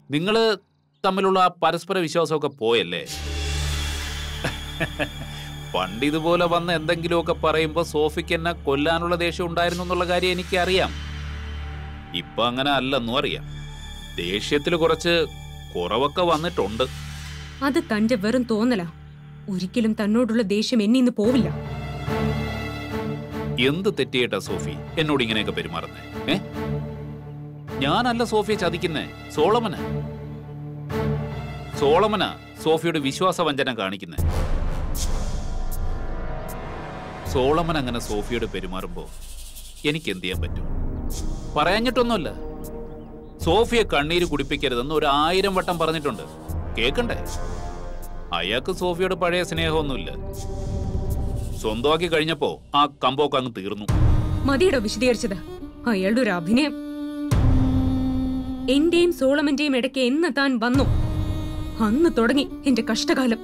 നിങ്ങൾ തമ്മിലുള്ള ആ പരസ്പര വിശ്വാസമൊക്കെ പോയല്ലേ പണ്ട് ഇതുപോലെ വന്ന് എന്തെങ്കിലുമൊക്കെ പറയുമ്പോൾ സോഫിക്ക് എന്നെ കൊല്ലാനുള്ള ദേഷ്യം ഉണ്ടായിരുന്നു എന്നുള്ള കാര്യം എനിക്കറിയാം ഇപ്പൊ അങ്ങനെ അല്ലെന്നും അറിയാം ദേഷ്യത്തിൽ കുറച്ച് കുറവൊക്കെ വന്നിട്ടുണ്ട് അത് തന്റെ വെറും തോന്നലാ ഒരിക്കലും തന്നോടുള്ള ദേഷ്യം എന്നെ ഇന്ന് പോവില്ല എന്ത് തെറ്റിയേട്ടാ സോഫി എന്നോട് ഇങ്ങനെയൊക്കെ പെരുമാറുന്നേ ഏ ഞാനല്ല സോഫിയെ ചതിക്കുന്നേ സോളമന സോളമന സോഫിയുടെ വിശ്വാസവഞ്ചന കാണിക്കുന്നേ സോളമൻ അങ്ങനെ സോഫിയോട് പെരുമാറുമ്പോ എനിക്ക് എന്ത് ചെയ്യാൻ പറ്റും പറയാഞ്ഞിട്ടൊന്നുമല്ല സോഫിയെ കണ്ണീര് കുടിപ്പിക്കരുതെന്ന് ഒരു ആയിരം വട്ടം പറഞ്ഞിട്ടുണ്ട് കേക്കണ്ടേ അയാൾക്ക് സോഫിയോട് പഴയ സ്നേഹമൊന്നുമില്ല സ്വന്തമാക്കി കഴിഞ്ഞപ്പോ ആ കമ്പോക്ക് അങ്ങ് തീർന്നു മതിയടോ വിശദീകരിച്ചത് അയാളുടെ ഒരു അഭിനയം എന്റെയും സോളമന്റെയും ഇടയ്ക്ക് എന്ന് താൻ വന്നു അന്ന് തുടങ്ങി എന്റെ കഷ്ടകാലം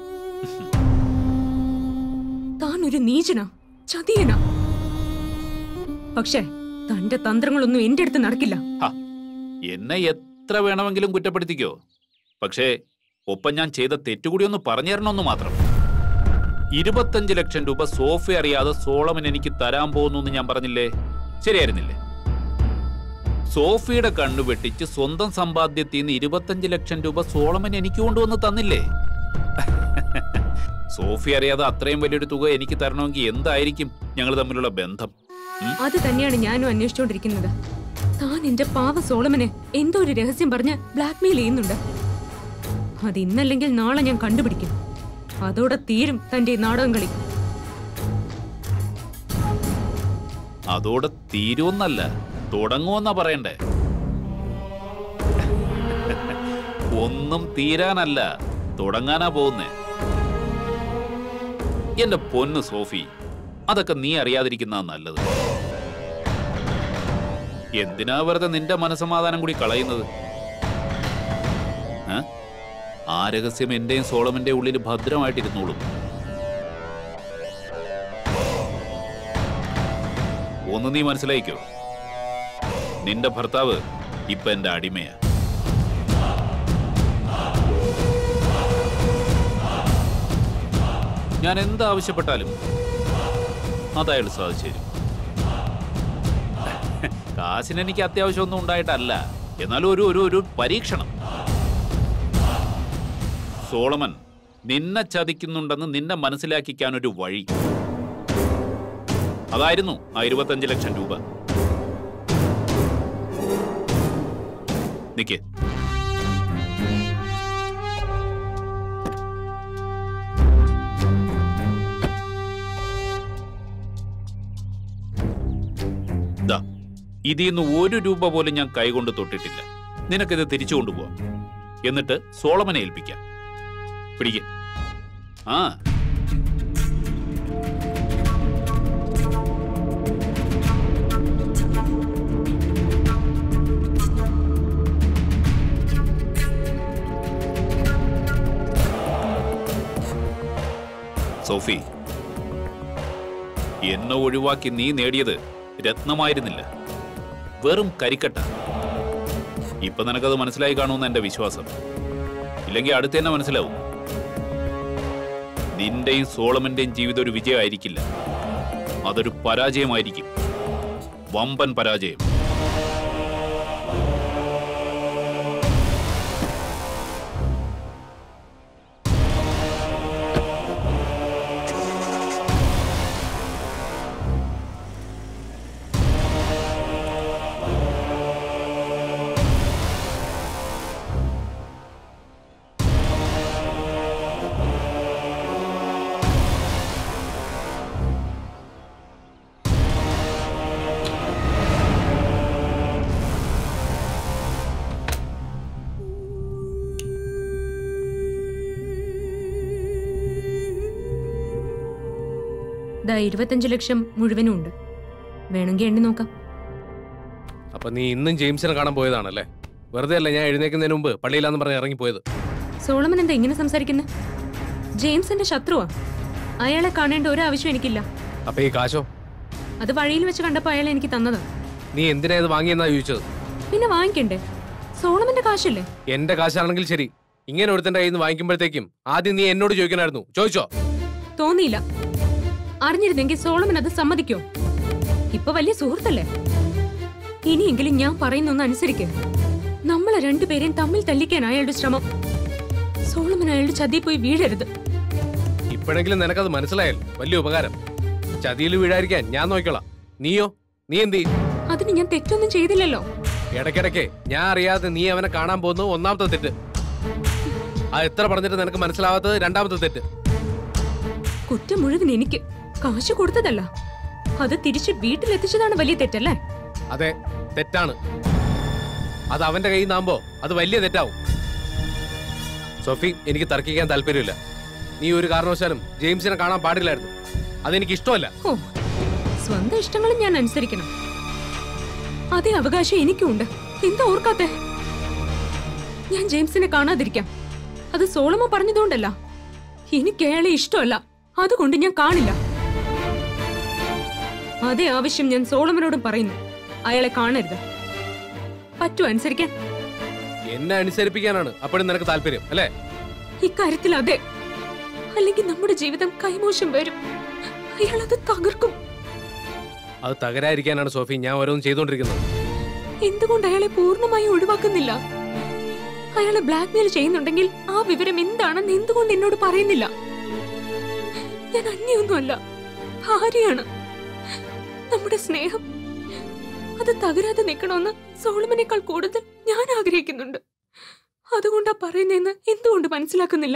താൻ ഒരു നീചനാ ചതിയനാ പക്ഷേ തന്റെ തന്ത്രങ്ങളൊന്നും എന്റെ അടുത്ത് നടക്കില്ല ഹ, എന്നെ എത്ര വേണമെങ്കിലും കുറ്റപ്പെടുത്തിക്കോ പക്ഷേ ഒപ്പം ഞാൻ ചെയ്ത തെറ്റുകൂടി ഒന്ന് പറഞ്ഞു തരണമെന്ന് മാത്രം ഇരുപത്തഞ്ച് ലക്ഷം രൂപ സോഫ അറിയാതെ സോളമൻ എനിക്ക് തരാൻ പോകുന്നു എന്ന് ഞാൻ പറഞ്ഞില്ലേ ശരിയായിരുന്നില്ലേ സോഫിയുടെ കണ്ണു വെട്ടിച്ച് സ്വന്തം സമ്പാദ്യത്തിൽ നിന്ന് ഇരുപത്തഞ്ച് ലക്ഷം രൂപ സോളമൻ എനിക്ക് കൊണ്ടുവന്ന് തന്നില്ലേ സോഫി അറിയാതെ അത്രയും വലിയൊരു തുക എനിക്ക് തരണമെങ്കിൽ എന്തായിരിക്കും ഞങ്ങൾ തമ്മിലുള്ള ബന്ധം ഉം? അത് തന്നെയാണ് ഞാനും അന്വേഷിച്ചുകൊണ്ടിരിക്കുന്നത് താൻ എന്റെ പാവ സോളമനെ എന്തോ ഒരു രഹസ്യം പറഞ്ഞ് ബ്ലാക്ക്മെയിൽ ചെയ്യുന്നുണ്ട് അത് ഇന്നല്ലെങ്കിൽ നാളെ ഞാൻ കണ്ടുപിടിക്കും അതോടെ തീരും തന്റെ ഈ നാടകം കളി അതോടെ തീരുമെന്നല്ല തുടങ്ങുമെന്നാ പറയണ്ടേ ഒന്നും തീരാനല്ല തുടങ്ങാനാ പോകുന്നേ എന്റെ പൊന്ന് സോഫി അതൊക്കെ നീ അറിയാതിരിക്കുന്ന നല്ലത് എന്തിനാ വെറുതെ നിന്റെ മനസമാധാനം കൂടി കളയുന്നത് ഏ? ആ രഹസ്യം എന്റെയും സോളമന്റെ ഉള്ളിൽ ഭദ്രമായിട്ടിരുന്നോളും ഒന്ന് നീ മനസ്സിലായിക്കോ നിന്റെ ഭർത്താവ് ഇപ്പൊ എന്റെ അടിമയാ ഞാൻ എന്താവശ്യപ്പെട്ടാലും അതയാൾ സാധിച്ചു തരും കാശിന് എനിക്ക് അത്യാവശ്യമൊന്നും ഉണ്ടായിട്ടല്ല എന്നാലും ഒരു ഒരു ഒരു പരീക്ഷണം സോളമൻ നിന്നെ ചതിക്കുന്നുണ്ടെന്ന് നിന്നെ മനസ്സിലാക്കിക്കാൻ ഒരു വഴി അതായിരുന്നു ആ ഇരുപത്തഞ്ച് ലക്ഷം രൂപ നിക്ക് ദാ, ഇതിന്ന് ഒരു രൂപ പോലും ഞാൻ കൈകൊണ്ട് തൊട്ടിട്ടില്ല നിനക്കിത് തിരിച്ചു കൊണ്ടുപോവാം എന്നിട്ട് സോളമനെ ഏൽപ്പിക്കാം പിടിക്ക ആ സോഫി എന്നെ ഒഴിവാക്കി നീ നേടിയത് രത്നമായിരുന്നില്ല വെറും കരിക്കട്ട ഇപ്പൊ നിനക്കത് മനസ്സിലായി കാണുമെന്ന് എന്റെ വിശ്വാസം ഇല്ലെങ്കിൽ അടുത്ത് തന്നെ മനസ്സിലാവും നിന്റെയും സോളമന്റെയും ജീവിതം ഒരു വിജയമായിരിക്കില്ല അതൊരു പരാജയമായിരിക്കും വമ്പൻ പരാജയം ദാ ഇരുപത്തഞ്ച് ലക്ഷം മുഴുവനും ഉണ്ട് വേണമെങ്കിൽ എണ്ണി നോക്കാം അപ്പൊ നീ ഇന്നും ജെയിംസിനെ കാണാൻ പോയതാണല്ലേ വെറുതെ അല്ല ഞാൻ എഴുന്നേക്കുന്നതിന് മുമ്പ് പള്ളിയിലാന്ന് പറഞ്ഞ് ഇറങ്ങിപ്പോയത് സോളമൻ എന്താ ഇങ്ങനെ സംസാരിക്കുന്നത് ജെയിംസ് എന്റെ ശത്രുവാ അയാളെ കാണേണ്ട ഒരു ആവശ്യം എനിക്കില്ല അപ്പൊ ഈ കാശോ അത് വഴിയിൽ വെച്ച് കണ്ടപ്പോൾ അയാൾ എനിക്ക് തന്നതാ നീ എന്തിനാ ഇത് വാങ്ങിയെന്നാ ചോദിച്ചത് പിന്നെ വാങ്ങിക്കണ്ടേ സോളമന്റെ കാശല്ലേ എന്റെ കാശാണെങ്കിൽ ശരി ഇങ്ങനെ ഒരുത്തന്റെ കയ്യിൽ നിന്ന് വാങ്ങിക്കുമ്പോഴത്തേക്കും ആദ്യം നീ എന്നോട് ചോദിക്കണമായിരുന്നു ചോദിച്ചോ തോന്നിയില്ല അറിഞ്ഞിരുന്നെങ്കിൽ സോളമൻ അത് സമ്മതിക്കോ ഇപ്പൊ വലിയ സുഹൃത്തല്ലേ ഇനിയെങ്കിലും ഞാൻ പറയുന്നൊന്ന് അനുസരിക്ക് നമ്മളെ രണ്ടുപേരെയും തമ്മിൽ തല്ലിക്കാൻ അയാളുടെ ശ്രമം സോളമൻ അയാളുടെ ചതി പോയി വീഴരുത് ഇപ്പോഴെങ്കിലും നിനക്കത് മനസ്സിലായല്ലോ വലിയ ഉപകാരം ചതിയിൽ വീഴാതിരിക്കാൻ ഞാൻ നോക്കിക്കോളാം നീയോ നീ എന്ത് ചെയ്യും അതിന് ഞാൻ തെറ്റൊന്നും ചെയ്തില്ലല്ലോ ഇടയ്ക്കിടയ്ക്ക് ഞാൻ അറിയാതെ നീ അവനെ കാണാൻ പോകുന്നത് ഒന്നാമത്തെ തെറ്റ് അത് എത്ര പറഞ്ഞിട്ട് നിനക്ക് മനസ്സിലാവാത്തത് രണ്ടാമത്തെ തെറ്റ് കുറ്റം മുഴുവൻ എനിക്ക് കാശ് കൊടുത്തതല്ല അത് തിരിച്ച് വീട്ടിലെത്തിച്ചതാണ് വലിയ തെറ്റല്ലേ അതെ തെറ്റാണ് അത് അവന്റെ കയ്യിൽ നിന്നാകുമ്പോ അത് വലിയ തെറ്റാവും സോഫി എനിക്ക് തർക്കിക്കാൻ താല്പര്യമില്ല നീ ഒരു കാരണവശാലും ജെയിംസിനെ കാണാൻ പാടില്ലായിരുന്നു അതെനിക്ക് ഇഷ്ടമല്ല ഓ സ്വന്തം ഇഷ്ടങ്ങളും ഞാൻ അനുസരിക്കണം അതേ അവകാശം എനിക്കുണ്ട് എന്താ ഓർക്കാത്തെ ഞാൻ ജെയിംസിനെ കാണാതിരിക്കാം അത് സോളമ പറഞ്ഞതുകൊണ്ടല്ല എനിക്ക് അയാളെ ഇഷ്ടമല്ല അതുകൊണ്ട് ഞാൻ കാണില്ല അതേ ആവശ്യം ഞാൻ സോളമനോടും പറയുന്നു അയാളെ കാണരുത് പറ്റൂ അനുസരിക്കാൻ എന്നെ അനുസരിപ്പിക്കാനാണ് അപ്പോഴും നിനക്ക് താല്പര്യം അല്ലേ ഇക്കാര്യത്തിൽ അതെ അല്ലെങ്കിൽ നമ്മുടെ ജീവിതം കൈമോശം വരും അയാളത് തകർക്കും അത് തകരാതിരിക്കാനാണ് സോഫി ഞാൻ ഓരോന്നും ചെയ്തുകൊണ്ടിരിക്കുന്നത് എന്തുകൊണ്ട് അയാളെ പൂർണ്ണമായി ഒഴിവാക്കുന്നില്ല അയാളെ ബ്ലാക്ക്മെയിൽ ചെയ്യുന്നുണ്ടെങ്കിൽ ആ വിവരം എന്താണെന്ന് എന്തുകൊണ്ട് എന്നോട് പറയുന്നില്ല ഞാൻ അന്യൊന്നുമല്ല ഭാര്യയാണ് നമ്മുടെ സ്നേഹം അത് തകരാതെ നിൽക്കണമെന്ന് സോളമനേക്കാൾ കൂടുതൽ ഞാൻ ആഗ്രഹിക്കുന്നുണ്ട് അതുകൊണ്ടാ പറയുന്നതെന്ന് എന്തുകൊണ്ട് മനസ്സിലാക്കുന്നില്ല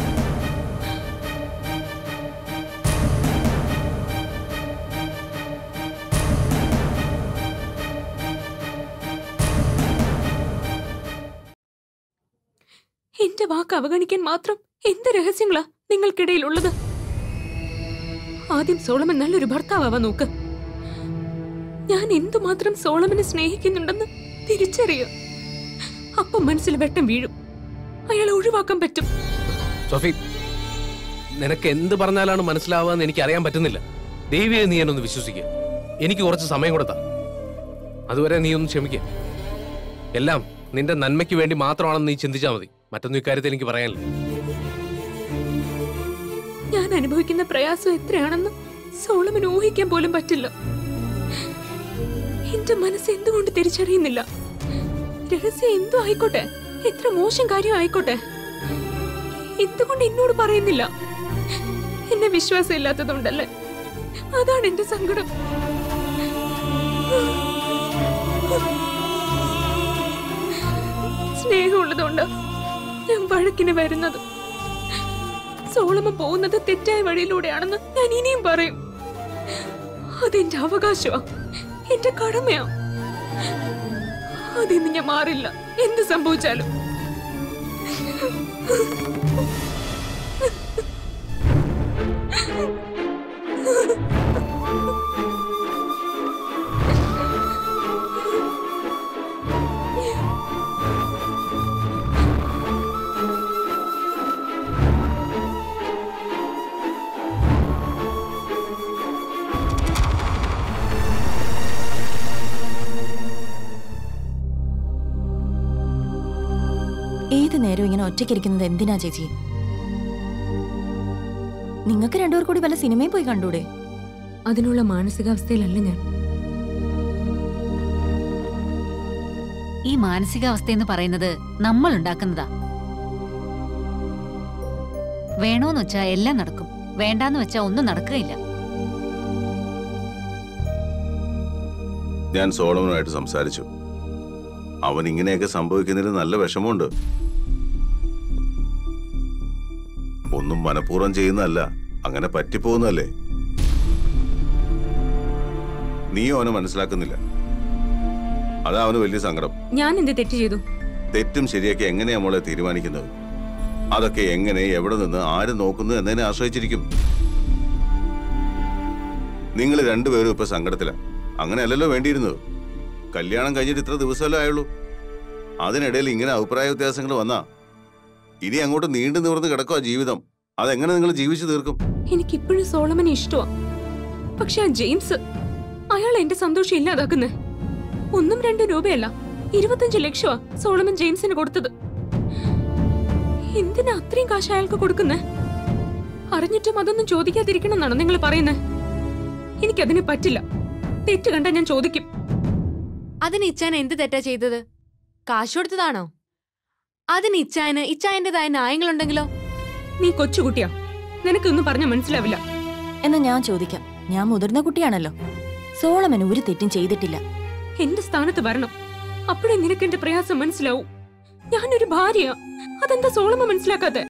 എന്റെ വാക്ക് അവഗണിക്കാൻ മാത്രം എന്ത് രഹസ്യങ്ങളാ നിങ്ങൾക്കിടയിലുള്ളത് ആദ്യം സോളമൻ നല്ലൊരു ഭർത്താവാ നോക്ക് ഞാൻ എന്തുമാത്രം സോളമനെ സ്നേഹിക്കുന്നുണ്ടെന്ന് തിരിച്ചറിയ അപ്പം മനസ്സിൽ വെട്ടം വീഴും അയാളെ ഒഴിവാക്കാൻ പറ്റും സോഫി നിനക്ക് എന്ത് പറഞ്ഞാലാണ് മനസ്സിലാവുക എന്ന് എനിക്ക് അറിയാൻ പറ്റുന്നില്ല ദൈവയെ നീ എന്നൊന്ന് വിശ്വസിക്കുക എനിക്ക് കുറച്ച് സമയം കൊടുത്താ അതുവരെ നീ ഒന്ന് ക്ഷമിക്കുക എല്ലാം നിന്റെ നന്മയ്ക്ക് വേണ്ടി മാത്രമാണെന്ന് നീ ചിന്തിച്ചാൽ മതി മറ്റൊന്നും ഇക്കാര്യത്തിൽ എനിക്ക് പറയാനില്ല ഞാൻ അനുഭവിക്കുന്ന പ്രയാസം എത്രയാണെന്ന് സോളമൻ ഊഹിക്കാൻ പോലും പറ്റില്ല എന്റെ മനസ്സ് എന്തുകൊണ്ട് തിരിച്ചറിയുന്നില്ല രഹസ്യം എന്തോ ആയിക്കോട്ടെ എത്ര മോശം കാര്യം ആയിക്കോട്ടെ എന്തുകൊണ്ട് എന്നോട് പറയുന്നില്ല എന്നെ വിശ്വാസം ഇല്ലാത്തതുകൊണ്ടല്ലേ അതാണ് എന്റെ സങ്കടം സ്നേഹമുള്ളതുകൊണ്ട് ഞാൻ വഴക്കിന് വരുന്നത് സോളമൻ പോകുന്നത് തെറ്റായ വഴിയിലൂടെയാണെന്ന് ഞാൻ ഇനിയും പറയും അതെന്റെ അവകാശമാ എന്റെ കടമയാ അതിന്ന് ഞാൻ മാറില്ല എന്ത് സംഭവിച്ചാലും ഏത് നേരം ഇങ്ങനെ ഒറ്റയ്ക്കിരിക്കുന്നത് എന്തിനാ ചേച്ചി നിങ്ങൾക്ക് രണ്ടുപേർ കൂടി വല്ല സിനിമയും പോയി കണ്ടൂടെ അതിനുള്ള മാനസികാവസ്ഥയിലല്ല ഞാൻ ഈ മാനസികാവസ്ഥയെന്ന് പറയുന്നത് നമ്മൾ ഉണ്ടാക്കുന്നതാ വേണോന്ന് വെച്ചാ എല്ലാം നടക്കും വേണ്ടാന്ന് വെച്ചാ ഒന്നും നടക്കുകയില്ല ഞാൻ സോളമനുമായിട്ട് സംസാരിച്ചു അവൻ ഇങ്ങനെയൊക്കെ സംഭവിക്കുന്നതിന് നല്ല വിഷമമുണ്ട് ഒന്നും മനഃപൂർവ്വം ചെയ്യുന്നതല്ല അങ്ങനെ പറ്റിപ്പോകുന്നതല്ലേ നീയും അവനെ മനസ്സിലാക്കുന്നില്ല അതാ അവന് വലിയ സങ്കടം ഞാൻ എന്ത് തെറ്റ് ചെയ്തു തെറ്റും ശരിയൊക്കെ എങ്ങനെയാ മോളെ തീരുമാനിക്കുന്നത് അതൊക്കെ എങ്ങനെ എവിടെ നിന്ന് ആര് നോക്കുന്നു എന്നതിനെ ആശ്രയിച്ചിരിക്കും നിങ്ങൾ രണ്ടുപേരും ഇപ്പൊ സങ്കടത്തില അങ്ങനെയല്ലല്ലോ വേണ്ടിയിരുന്നത് കല്യാണം കഴിഞ്ഞിട്ട് ഇത്ര ദിവസമല്ലേ ആയുള്ളൂ അതിനിടയിൽ ഇങ്ങനെ അഭിപ്രായ വ്യത്യാസങ്ങൾ വന്നാ ഇനി അങ്ങോട്ട് നീണ്ടു നിവർന്ന് കിടക്കുക ജീവിതം അതെങ്ങനെ നിങ്ങൾ ജീവിച്ചു തീർക്കും എനിക്ക് ഇപ്പോഴും സോളമനെ ഇഷ്ടമാ പക്ഷെ ആ ജെയിംസ് അയാൾ എന്റെ സന്തോഷം ഇല്ലാതാക്കുന്നേ ഒന്നും രണ്ടും രൂപയല്ല ഇരുപത്തഞ്ച് ലക്ഷമാ സോളമൻ ജെയിംസിന് കൊടുത്തത് എന്തിനാ അത്രയും കാശ് അയാൾക്ക് കൊടുക്കുന്നേ അറിഞ്ഞിട്ടും അതൊന്നും ചോദിക്കാതിരിക്കണം എന്നാണ് നിങ്ങൾ പറയുന്നത് എനിക്കതിന് പറ്റില്ല തെറ്റ് കണ്ടാ ഞാൻ ചോദിക്കും അതിന് ഇച്ചാൻ എന്ത് തെറ്റാ ചെയ്തത് കാശ് കൊടുത്തതാണോ അതിന് ഇച്ചായന് ഇച്ചായന്റേതായ ന്യായങ്ങളുണ്ടെങ്കിലോ നീ കൊച്ചുകുട്ടിയാ നിനക്കൊന്നും പറഞ്ഞാൽ മനസ്സിലാവില്ല എന്നാ ഞാൻ ചോദിക്കാം ഞാൻ മുതിർന്ന കുട്ടിയാണല്ലോ സോളമൻ ഒരു തെറ്റും ചെയ്തിട്ടില്ല എന്റെ സ്ഥാനത്ത് വരണം അപ്പോഴേ നിനക്ക് എന്റെ പ്രയാസം മനസ്സിലാവൂ ഞാനൊരു ഭാര്യയാ അതെന്താ സോളമ മനസ്സിലാക്കാത്തെ